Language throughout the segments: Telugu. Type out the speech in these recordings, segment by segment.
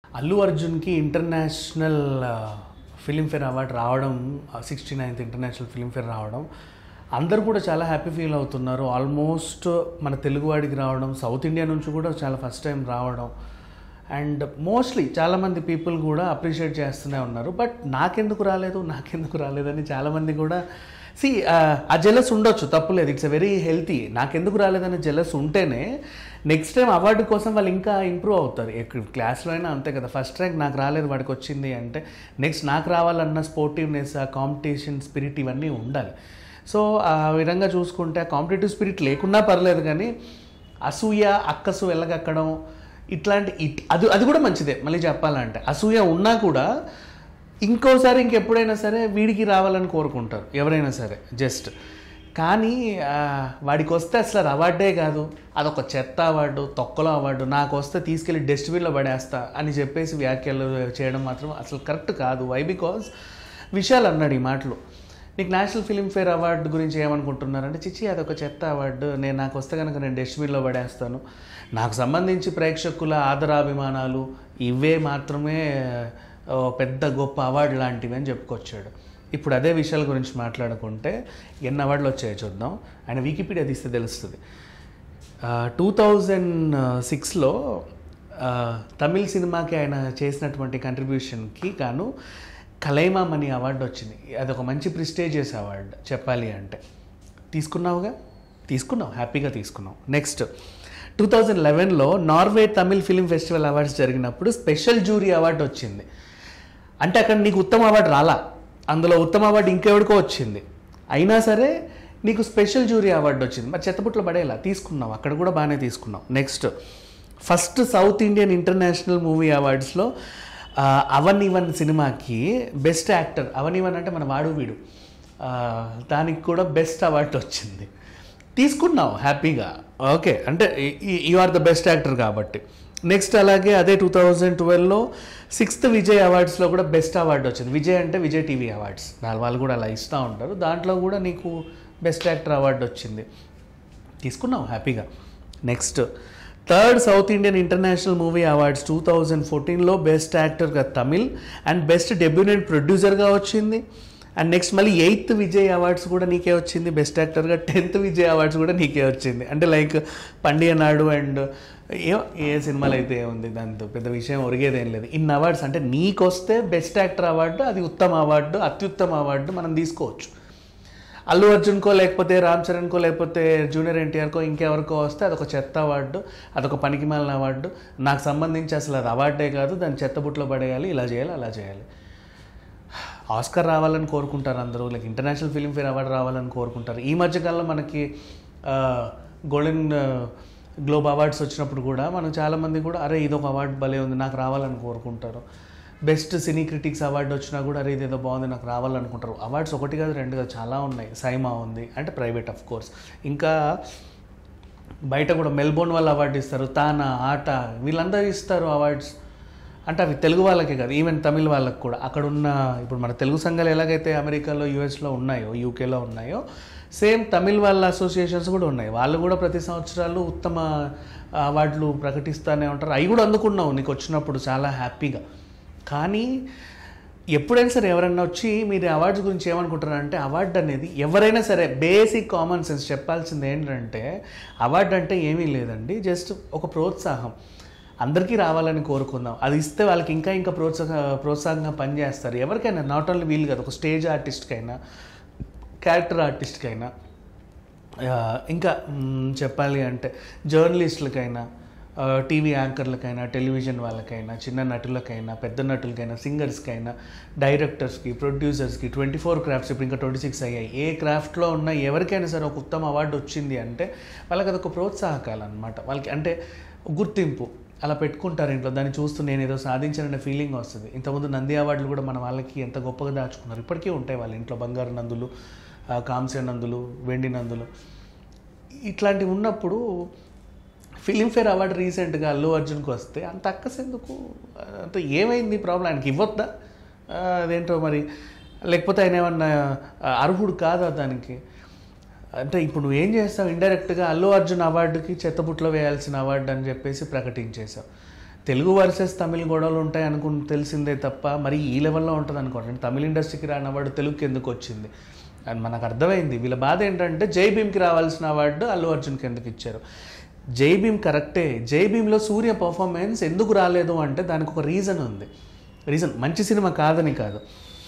అల్లు అర్జున్కి ఇంటర్నేషనల్ ఫిలింఫేర్ అవార్డు రావడం సిక్స్టీ నైన్త్ ఇంటర్నేషనల్ ఫిలింఫేర్ రావడం అందరూ కూడా చాలా హ్యాపీ ఫీల్ అవుతున్నారు ఆల్మోస్ట్ మన తెలుగువాడికి రావడం సౌత్ ఇండియా నుంచి కూడా చాలా ఫస్ట్ టైం రావడం అండ్ మోస్ట్లీ చాలామంది పీపుల్ కూడా అప్రిషియేట్ చేస్తూనే ఉన్నారు బట్ నాకెందుకు రాలేదు నాకెందుకు రాలేదని చాలామంది కూడా సి ఆ జెలస్ ఉండొచ్చు తప్పులేదు ఇట్స్ ఎ వెరీ హెల్తీ నాకెందుకు రాలేదని జెలస్ ఉంటేనే నెక్స్ట్ టైం అవార్డు కోసం వాళ్ళు ఇంకా ఇంప్రూవ్ అవుతారు ఎక్కడ క్లాస్లో అయినా అంతే కదా ఫస్ట్ ర్యాంక్ నాకు రాలేదు వాడికి వచ్చింది అంటే నెక్స్ట్ నాకు రావాలన్న స్పోర్టివ్నెస్ ఆ కాంపిటీషన్ స్పిరిట్ ఇవన్నీ ఉండాలి సో ఆ విధంగా చూసుకుంటే ఆ కాంపిటేటివ్ స్పిరిట్ లేకున్నా పర్లేదు కానీ అసూయ అక్కసు వెళ్ళగక్కడం ఇట్లాంటి ఇట్- అది అది కూడా మంచిదే మళ్ళీ చెప్పాలంటే అసూయ ఉన్నా కూడా ఇంకోసారి ఇంకెప్పుడైనా సరే వీడికి రావాలని కోరుకుంటారు ఎవరైనా సరే జస్ట్ కానీ ఆ, వాడికి వస్తే అసలు అది అవార్డే కాదు అదొక చెత్త అవార్డు తొక్కలో అవార్డు నాకు వస్తే తీసుకెళ్ళి డస్ట్బిన్లో పడేస్తా అని చెప్పేసి వ్యాఖ్యలు చేయడం మాత్రం అసలు కరెక్ట్ కాదు వై బికాజ్ విషయాలు అన్నాడు ఈ మాటలు నీకు నేషనల్ ఫిలింఫేర్ అవార్డు గురించి ఏమనుకుంటున్నారంటే చిచ్చి అదొక చెత్త అవార్డు నేను నాకు వస్తే కనుక నేను డస్ట్బిన్లో పడేస్తాను నాకు సంబంధించి ప్రేక్షకుల ఆదరాభిమానాలు ఇవే మాత్రమే ఓ పెద్ద గొప్ప అవార్డు లాంటివి అని చెప్పుకొచ్చాడు ఇప్పుడు అదే విషయాల గురించి మాట్లాడుకుంటే ఎన్ని అవార్డులు వచ్చాయో చూద్దాం ఆయన వికీపీడియా తీస్తే తెలుస్తుంది టూ థౌజండ్ సిక్స్లో తమిళ్ సినిమాకి ఆయన చేసినటువంటి కంట్రిబ్యూషన్కి గాను కలైమామ్ అనే అవార్డు వచ్చింది అదొక మంచి ప్రిస్టేజియస్ అవార్డు చెప్పాలి అంటే తీసుకున్నావుగా తీసుకున్నావు హ్యాపీగా తీసుకున్నావు నెక్స్ట్ టూ థౌజండ్ లెవెన్లో Norway Tamil film festival awards జరిగినప్పుడు స్పెషల్ జూరీ అవార్డు వచ్చింది అంటే అక్కడ నీకు ఉత్తమ అవార్డు రాలా అందులో ఉత్తమ అవార్డు ఇంకెవడికో వచ్చింది అయినా సరే నీకు స్పెషల్ జూరీ అవార్డు వచ్చింది మరి చెత్తపుట్లో పడేలా తీసుకున్నావు అక్కడ కూడా బాగానే తీసుకున్నావు next first south Indian international movie అవార్డ్స్లో ఆ, అవన్ ఇవన్ సినిమాకి బెస్ట్ యాక్టర్ అవన్ ఇవన్ అంటే మన వాడు వీడు ఆ, దానికి కూడా బెస్ట్ అవార్డు వచ్చింది తీసుకున్నావు హ్యాపీగా ఓకే అంటే you are the best actor కాబట్టి నెక్స్ట్ అలాగే అదే టూ థౌజండ్ ట్వెల్వ్లో సిక్స్త్ విజయ్ అవార్డ్స్లో కూడా బెస్ట్ అవార్డు వచ్చింది విజయ్ అంటే విజయ్ టీవీ అవార్డ్స్ దాని వాళ్ళు కూడా అలా ఇస్తూ ఉంటారు దాంట్లో కూడా నీకు బెస్ట్ యాక్టర్ అవార్డు వచ్చింది తీసుకున్నావు హ్యాపీగా next third south Indian international movie awards two thousand ఫోర్టీన్లో బెస్ట్ యాక్టర్గా తమిళ్ అండ్ బెస్ట్ డెబ్యూనెంట్ ప్రొడ్యూసర్గా వచ్చింది అండ్ నెక్స్ట్ మళ్ళీ ఎయిత్ విజయ్ అవార్డ్స్ కూడా నీకే వచ్చింది బెస్ట్ యాక్టర్గా టెన్త్ విజయ్ అవార్డ్స్ కూడా నీకే వచ్చింది అంటే లైక్ పండియ నాడు అండ్ ఏ ఏ సినిమాలు అయితే ఉంది దాంతో పెద్ద విషయం ఒరిగేదేం లేదు ఇన్ని అవార్డ్స్ అంటే నీకొస్తే బెస్ట్ యాక్టర్ అవార్డు అది ఉత్తమ అవార్డు అత్యుత్తమ అవార్డు మనం తీసుకోవచ్చు అల్లు అర్జున్కో లేకపోతే రామ్ చరణ్కో లేకపోతే జూనియర్ ఎన్టీఆర్కో ఇంకెవరికో వస్తే అదొక చెత్త అవార్డు అదొక పనికిమాలిన అవార్డు నాకు సంబంధించి అసలు అది అవార్డే కాదు దాన్ని చెత్తబుట్లో పడేయాలి ఇలా చేయాలి అలా చేయాలి ఆస్కర్ రావాలని కోరుకుంటారు అందరూ లైక్ ఇంటర్నేషనల్ ఫిలింఫేర్ అవార్డు రావాలని కోరుకుంటారు ఈ మధ్యకాలంలో మనకి గోల్డెన్ గ్లోబ్ అవార్డ్స్ వచ్చినప్పుడు కూడా మనం చాలామంది కూడా అరే ఇదొక అవార్డు భలే ఉంది నాకు రావాలని కోరుకుంటారు బెస్ట్ సినీ క్రిటిక్స్ అవార్డు వచ్చినా కూడా అరే ఇదేదో బాగుంది నాకు రావాలనుకుంటారు అవార్డ్స్ ఒకటి కాదు రెండు కాదు చాలా ఉన్నాయి సైమా ఉంది అంటే ప్రైవేట్ ఆఫ్ కోర్స్ ఇంకా బయట కూడా మెల్బోర్న్ వాళ్ళు అవార్డు ఇస్తారు తానా ఆట వీళ్ళందరూ ఇస్తారు అవార్డ్స్ అంటే అవి తెలుగు వాళ్ళకే కాదు ఈవెన్ తమిళ వాళ్ళకి కూడా అక్కడ ఉన్న ఇప్పుడు మన తెలుగు సంఘాలు ఎలాగైతే అమెరికాలో యూఎస్లో ఉన్నాయో యూకేలో ఉన్నాయో సేమ్ తమిళ్ వాళ్ళ అసోసియేషన్స్ కూడా ఉన్నాయి వాళ్ళు కూడా ప్రతి సంవత్సరాలు ఉత్తమ అవార్డులు ప్రకటిస్తూనే ఉంటారు అవి కూడా అందుకున్నావు నీకు వచ్చినప్పుడు చాలా హ్యాపీగా కానీ ఎప్పుడైనా సరే ఎవరైనా వచ్చి మీరు అవార్డ్స్ గురించి ఏమనుకుంటారంటే అవార్డు అనేది ఎవరైనా సరే బేసిక్ కామన్ సెన్స్ చెప్పాల్సింది ఏంటంటే అవార్డు అంటే ఏమీ లేదండి జస్ట్ ఒక ప్రోత్సాహం అందరికీ రావాలని కోరుకుందాం అది ఇస్తే వాళ్ళకి ఇంకా ఇంకా ప్రోత్సాహ ప్రోత్సాహంగా పనిచేస్తారు ఎవరికైనా నాట్ ఓన్లీ వీళ్ళు కదా ఒక స్టేజ్ ఆర్టిస్ట్కైనా క్యారెక్టర్ ఆర్టిస్ట్కైనా ఆ, ఇంకా మ్, చెప్పాలి అంటే జర్నలిస్టులకైనా ఆ, టీవీ యాంకర్లకైనా టెలివిజన్ వాళ్ళకైనా చిన్న నటులకైనా పెద్ద నటులకైనా సింగర్స్కైనా డైరెక్టర్స్కి ప్రొడ్యూసర్స్కి ట్వంటీ ఫోర్ క్రాఫ్ట్స్ ఇప్పుడు ఇంకా ట్వంటీ సిక్స్ అయ్యాయి ఏ క్రాఫ్ట్లో ఉన్న ఎవరికైనా సరే ఒక ఉత్తమ అవార్డు వచ్చింది అంటే వాళ్ళకి అదొక ప్రోత్సాహకాలు అనమాట వాళ్ళకి అంటే గుర్తింపు అలా పెట్టుకుంటారు ఇంట్లో దాన్ని చూస్తూ నేను ఏదో సాధించాననే ఫీలింగ్ వస్తుంది ఇంతకుముందు నంది అవార్డులు కూడా మన వాళ్ళకి ఎంత గొప్పగా దాచుకున్నారు ఇప్పటికీ ఉంటాయి వాళ్ళ ఇంట్లో బంగారు నందులు ఆ, కాంస్య నందులు వెండి నందులు ఇట్లాంటివి ఉన్నప్పుడు ఫిలింఫేర్ అవార్డు రీసెంట్గా అల్లు అర్జున్కి వస్తే అంత అక్కసెందుకు అంటే ఏమైంది ప్రాబ్లం ఆయనకి ఇవ్వద్దా ఆ, అదేంటో మరి లేకపోతే ఆయన ఏమన్నా ఆ, అర్హుడు కాదా దానికి అంటే ఇప్పుడు నువ్వు ఏం చేస్తావు ఇండైరెక్ట్గా అల్లు అర్జున్ అవార్డుకి చెత్తబుట్లో వేయాల్సిన అవార్డు అని చెప్పేసి ప్రకటించేశావు తెలుగు వర్సెస్ తమిళ గొడవలు ఉంటాయి అనుకుని తెలిసిందే తప్ప మరి ఈ లెవెల్లో ఉంటుంది అనుకోండి తమిళ ఇండస్ట్రీకి రాని అవార్డు తెలుగుకి ఎందుకు వచ్చింది అని మనకు అర్థమైంది వీళ్ళ బాధ ఏంటంటే జై భీమ్కి రావాల్సిన అవార్డు అల్లు అర్జున్కి ఎందుకు ఇచ్చారు జై భీమ్ కరెక్టే జై భీమ్లో సూర్య పర్ఫార్మెన్స్ ఎందుకు రాలేదు అంటే దానికి ఒక రీజన్ ఉంది రీజన్ మంచి సినిమా కాదని కాదు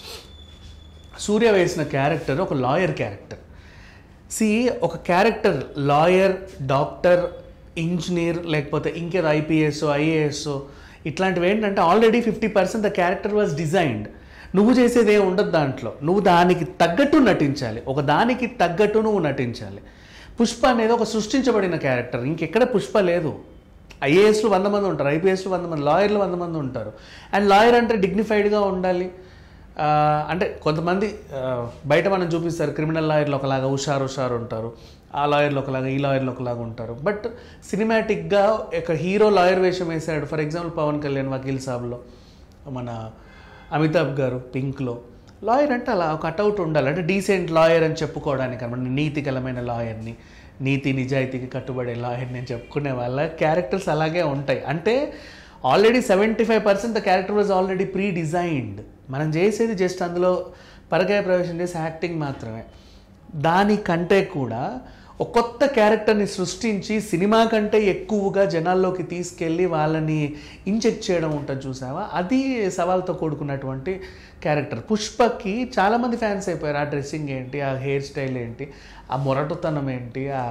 సూర్య వేసిన క్యారెక్టర్ ఒక లాయర్ క్యారెక్టర్ సి ఒక క్యారెక్టర్ లాయర్ డాక్టర్ ఇంజనీర్ లేకపోతే ఇంకేదో ఐపీఎస్ ఐఏఎస్ ఇట్లాంటివి ఏంటంటే already fifty percent the character was designed నువ్వు చేసేది ఏం ఉండదు దాంట్లో నువ్వు దానికి తగ్గట్టు నటించాలి ఒక దానికి తగ్గట్టు నువ్వు నటించాలి పుష్ప అనేది ఒక సృష్టించబడిన క్యారెక్టర్ ఇంకెక్కడ పుష్ప లేదు ఐఏఎస్లు వంద మంది ఉంటారు ఐపీఎస్లు వంద మంది లాయర్లు వంద మంది ఉంటారు అండ్ లాయర్ అంటే డిగ్నిఫైడ్గా ఉండాలి ఆ, అంటే కొంతమంది ఆ, బయట మనం చూపిస్తారు క్రిమినల్ లాయర్లు ఒకలాగా హుషారు హుషారు ఉంటారు ఆ లాయర్లు ఒకలాగా ఈ లాయర్లు ఒకలాగా ఉంటారు బట్ సినిమాటిక్గా ఒక హీరో లాయర్ వేషం వేశాడు ఫర్ ఎగ్జాంపుల్ పవన్ కళ్యాణ్ వకీల్ సాబ్లో మన అమితాబ్ గారు పింక్లో లాయర్ అంటే అలా ఒక కట్అవుట్ ఉండాలి అంటే డీసెంట్ లాయర్ అని చెప్పుకోవడానికి అనమాట నీతికలమైన లాయర్ని నీతి నిజాయితీకి కట్టుబడే లాయర్ని అని చెప్పుకునే వాళ్ళ క్యారెక్టర్స్ అలాగే ఉంటాయి అంటే already seventy five percent the character was already pre designed మనం చేసేది జస్ట్ అందులో పరకాయ ప్రవేశం చేసే యాక్టింగ్ మాత్రమే దానికంటే కూడా ఒక కొత్త క్యారెక్టర్ని సృష్టించి సినిమా కంటే ఎక్కువగా జనాల్లోకి తీసుకెళ్ళి వాళ్ళని ఇంజెక్ట్ చేయడం ఉంటుంది చూసావా అది సవాల్తో కూడుకున్నటువంటి క్యారెక్టర్ పుష్పకి చాలామంది ఫ్యాన్స్ అయిపోయారు ఆ డ్రెస్సింగ్ ఏంటి ఆ హెయిర్ స్టైల్ ఏంటి ఆ మొరటుతనం ఏంటి ఆ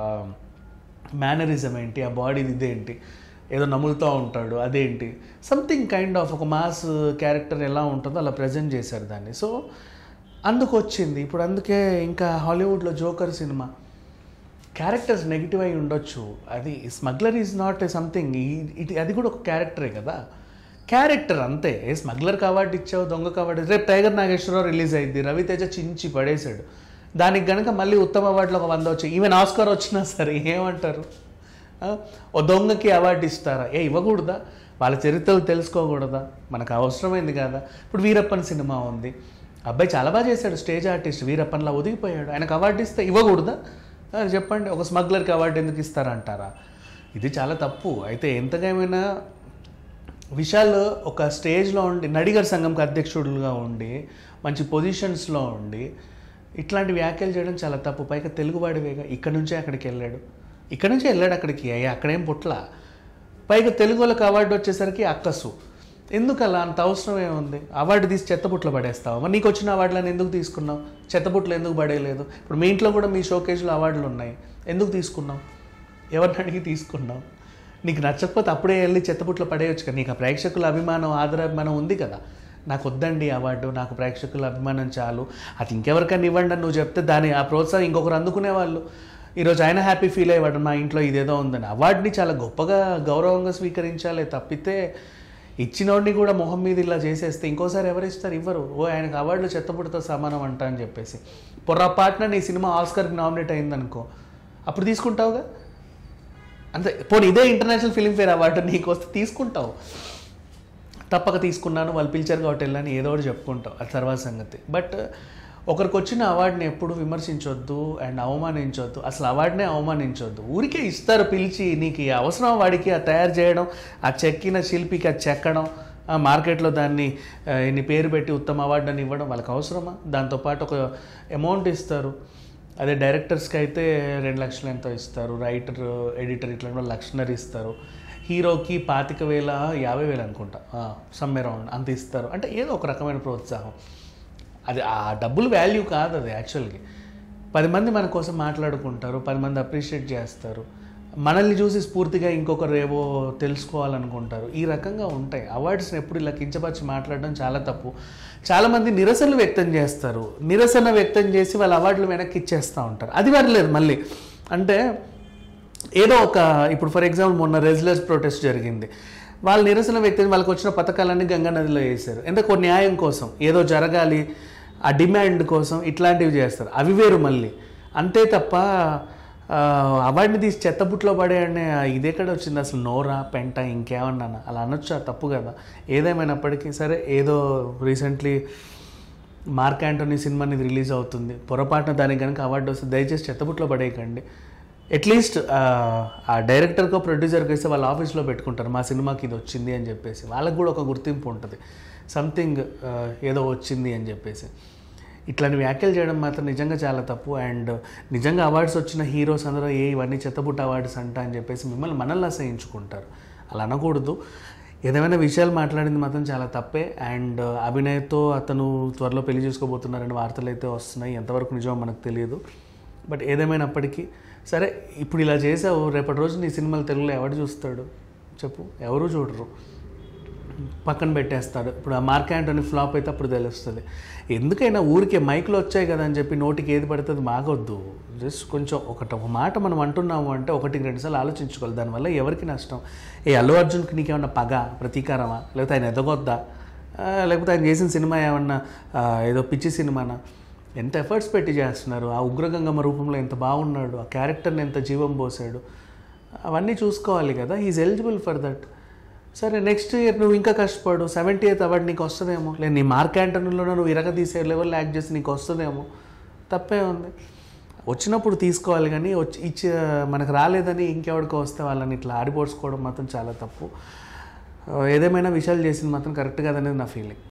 మేనరిజం ఏంటి ఆ బాడీ ఇదేంటి ఏదో నములుతూ ఉంటాడు అదేంటి సంథింగ్ కైండ్ ఆఫ్ ఒక మాస్ క్యారెక్టర్ ఎలా ఉంటుందో అలా ప్రజెంట్ చేశారు దాన్ని సో అందుకు వచ్చింది ఇప్పుడు అందుకే ఇంకా హాలీవుడ్లో జోకర్ సినిమా క్యారెక్టర్స్ నెగిటివ్ అయి ఉండొచ్చు అది smuggler is not a something ఇది అది కూడా ఒక క్యారెక్టరే కదా క్యారెక్టర్ అంతే ఏ స్మగ్లర్కి అవార్డు ఇచ్చావు దొంగ అవార్డు రేపు టైగర్ నాగేశ్వరరావు రిలీజ్ అయింది రవితేజ చించి పడేశాడు దానికి గనక మళ్ళీ ఉత్తమ అవార్డులో ఒక వంద వచ్చాయి ఈవెన్ ఆస్కార్ వచ్చినా సరే ఏమంటారు ఆ? ఓ దొంగకి అవార్డు ఇస్తారా ఏ ఇవ్వకూడదా వాళ్ళ చరిత్రలు తెలుసుకోకూడదా మనకు అవసరమైంది కదా ఇప్పుడు వీరప్పన్ సినిమా ఉంది అబ్బాయి చాలా బాగా చేశాడు స్టేజ్ ఆర్టిస్ట్ వీరప్పన్లా ఒదిగిపోయాడు ఆయనకు అవార్డు ఇస్తే ఇవ్వకూడదా ఆ, చెప్పండి ఒక స్మగ్లర్కి అవార్డు ఎందుకు ఇస్తారంటారా ఇది చాలా తప్పు అయితే ఎంతకైనా విశాల్ ఒక స్టేజ్లో ఉండి నడిగర్ సంఘంకి అధ్యక్షుడుగా ఉండి మంచి పొజిషన్స్లో ఉండి ఇట్లాంటి వ్యాఖ్యలు చేయడం చాలా తప్పు పైగా తెలుగువాడివేగా ఇక్కడ నుంచే అక్కడికి వెళ్ళాడు ఇక్కడ నుంచే వెళ్ళాడు అక్కడికి అయ్యా అక్కడేం పుట్ల పైగా తెలుగు వాళ్ళకి అవార్డు వచ్చేసరికి అక్కసు ఎందుకు అలా అంత అవసరం ఏముంది అవార్డు తీసి చెత్తపుట్లో పడేస్తావు మరి నీకు వచ్చిన అవార్డులను ఎందుకు తీసుకున్నావు చెత్తపుట్లో ఎందుకు పడేయలేదు ఇప్పుడు మీ ఇంట్లో కూడా మీ షోకేజ్లో అవార్డులు ఉన్నాయి ఎందుకు తీసుకున్నావు ఎవరిని అడిగి తీసుకున్నావు నీకు నచ్చకపోతే అప్పుడే వెళ్ళి చెత్తపుట్లో పడేయొచ్చు కదా నీకు ఆ ప్రేక్షకుల అభిమానం ఆదరాభిమానం ఉంది కదా నాకు వద్దండి ఈ అవార్డు నాకు ప్రేక్షకుల అభిమానం చాలు అది ఇంకెవరికైనా ఇవ్వండి అని నువ్వు చెప్తే దాని ఆ ప్రోత్సాహం ఇంకొకరు అందుకునే వాళ్ళు ఈరోజు ఆయన హ్యాపీ ఫీల్ అయ్యేవాడు మా ఇంట్లో ఇదేదో ఉందని అవార్డుని చాలా గొప్పగా గౌరవంగా స్వీకరించాలి తప్పితే ఇచ్చినోడిని కూడా మొహం మీద ఇలా చేసేస్తే ఇంకోసారి ఎవరు ఇస్తారు ఇవ్వరు ఓ ఆయనకు అవార్డులు చెత్తపుడితో సమానం అంట అని చెప్పేసి పొర్రపాటున నీ సినిమా ఆస్కర్కి నామినేట్ అయిందనుకో అప్పుడు తీసుకుంటావుగా అంతే పోనీ ఇదే ఇంటర్నేషనల్ ఫిలింఫేర్ అవార్డు నీకు వస్తే తీసుకుంటావు తప్పక తీసుకున్నాను వాళ్ళు పిలిచారు కాబట్టి వెళ్ళాను ఏదో ఒకటి చెప్పుకుంటావు అది తర్వాత సంగతి బట్ ఒకరికి వచ్చిన అవార్డుని ఎప్పుడు విమర్శించొద్దు అండ్ అవమానించొద్దు అసలు అవార్డునే అవమానించొద్దు ఊరికే ఇస్తారు పిలిచి నీకు ఈ అవసరం వాడికి ఆ తయారు చేయడం ఆ చెక్కిన శిల్పికి అది చెక్కడం ఆ మార్కెట్లో దాన్ని ఆ, ఇన్ని పేరు పెట్టి ఉత్తమ అవార్డు అని ఇవ్వడం వాళ్ళకి అవసరమా దాంతోపాటు ఒక అమౌంట్ ఇస్తారు అదే డైరెక్టర్స్కి అయితే రెండు లక్షలు ఎంతో ఇస్తారు రైటర్ ఎడిటర్ ఇట్లా కూడా లక్షన్నర ఇస్తారు హీరోకి పాతిక వేల యాభై వేలు అనుకుంటా సమ్ అరౌండ్ అంత ఇస్తారు అంటే ఏదో ఒక రకమైన ప్రోత్సాహం అది ఆ డబ్బులు వాల్యూ కాదు అది యాక్చువల్గా పది మంది మన కోసం మాట్లాడుకుంటారు పది మంది అప్రిషియేట్ చేస్తారు మనల్ని చూసి స్ఫూర్తిగా ఇంకొకరు ఏవో తెలుసుకోవాలనుకుంటారు ఈ రకంగా ఉంటాయి అవార్డ్స్ని ఎప్పుడు ఇలా కించపరిచి మాట్లాడడం చాలా తప్పు చాలామంది నిరసనలు వ్యక్తం చేస్తారు నిరసన వ్యక్తం చేసి వాళ్ళ అవార్డులు వెనక్కి ఇచ్చేస్తూ ఉంటారు అది వరలేదు మళ్ళీ అంటే ఏదో ఒక ఇప్పుడు ఫర్ ఎగ్జాంపుల్ మొన్న రెజ్లర్స్ ప్రొటెస్ట్ జరిగింది వాళ్ళు నిరసన వ్యక్తం వాళ్ళకి వచ్చిన పథకాలన్నీ గంగా నదిలో వేశారు ఎందుకు న్యాయం కోసం ఏదో జరగాలి ఆ డిమాండ్ కోసం ఇట్లాంటివి చేస్తారు అవి వేరు మళ్ళీ అంతే తప్ప ఆ, అవార్డుని తీసి చెత్తబుట్లో పడేయండి ఇదెక్కడ వచ్చింది అసలు నోరా పెంట ఇంకేమన్నా అలా అనొచ్చు తప్పు కదా ఏదేమైనప్పటికీ సరే ఏదో రీసెంట్లీ మార్క్ యాంటోనీ సినిమా అనేది రిలీజ్ అవుతుంది పొరపాటున దానికి కనుక అవార్డు వస్తే దయచేసి చెత్తబుట్లో పడేయకండి అట్లీస్ట్ ఆ డైరెక్టర్కో ప్రొడ్యూసర్కి వస్తే వాళ్ళ ఆఫీస్లో పెట్టుకుంటారు మా సినిమాకి ఇది వచ్చింది అని చెప్పేసి వాళ్ళకు కూడా ఒక గుర్తింపు ఉంటుంది సంథింగ్ ఏదో వచ్చింది అని చెప్పేసి ఇట్లాంటి వ్యాఖ్యలు చేయడం మాత్రం నిజంగా చాలా తప్పు అండ్ నిజంగా అవార్డ్స్ వచ్చిన హీరోస్ అందరూ ఏ ఇవన్నీ చెత్తబుట్ట అవార్డ్స్ అంట అని చెప్పేసి మిమ్మల్ని మనల్ని అసహించుకుంటారు అలా అనకూడదు ఏదేమైనా విషయాలు మాట్లాడింది మాత్రం చాలా తప్పే అండ్ అభినయ్తో అతను త్వరలో పెళ్లి చేసుకోబోతున్నారని వార్తలు అయితే వస్తున్నాయి ఎంతవరకు నిజమో మనకు తెలియదు బట్ ఏదేమైనప్పటికీ సరే ఇప్పుడు ఇలా చేసావు రేపటి రోజు నీ సినిమాలు తెలుగులో ఎవడు చూస్తాడు చెప్పు ఎవరు చూడరు పక్కన పెట్టేస్తాడు ఇప్పుడు ఆ మార్క్ యాంటోనీ ఫ్లాప్ అయితే అప్పుడు తెలుస్తుంది ఎందుకైనా ఊరికే మైక్లో వచ్చాయి కదా అని చెప్పి నోటికి ఏది పడుతుంది మాకొద్దు జస్ట్ కొంచెం ఒకటి ఒక మాట మనం అంటున్నాము అంటే ఒకటికి రెండుసార్లు ఆలోచించుకోవాలి దానివల్ల ఎవరికి నష్టం ఏ అల్లు అర్జున్కి నీకేమన్నా పగ ప్రతీకారమా లేకపోతే ఆయన ఎదగొద్దా ఆ, లేకపోతే ఆయన చేసిన సినిమా ఏమన్నా ఆ, ఏదో పిచ్చి సినిమానా ఎంత ఎఫర్ట్స్ పెట్టి చేస్తున్నారు ఆ ఉగ్రగంగమ్మ రూపంలో ఎంత బాగున్నాడు ఆ క్యారెక్టర్ని ఎంత జీవం పోసాడు అవన్నీ చూసుకోవాలి కదా ఈజ్ ఎలిజిబుల్ ఫర్ దట్ సరే నెక్స్ట్ ఇయర్ నువ్వు ఇంకా కష్టపడు సెవెంటీ ఎయిత్ అవార్డు నీకు వస్తుందేమో లేదు నీ మార్క్ యాంటనీలో నువ్వు ఇరగ తీసే లెవెల్లో యాక్ట్ చేసి నీకు వస్తుందేమో తప్పే ఉంది వచ్చినప్పుడు తీసుకోవాలి కానీ వచ్చి ఇచ్చే మనకు రాలేదని ఇంకెవడికో వస్తే వాళ్ళని ఇట్లా ఆడిపోడ్చుకోవడం మాత్రం చాలా తప్పు ఏదేమైనా విషయాలు చేసింది మాత్రం కరెక్ట్ కాదనేది నా ఫీలింగ్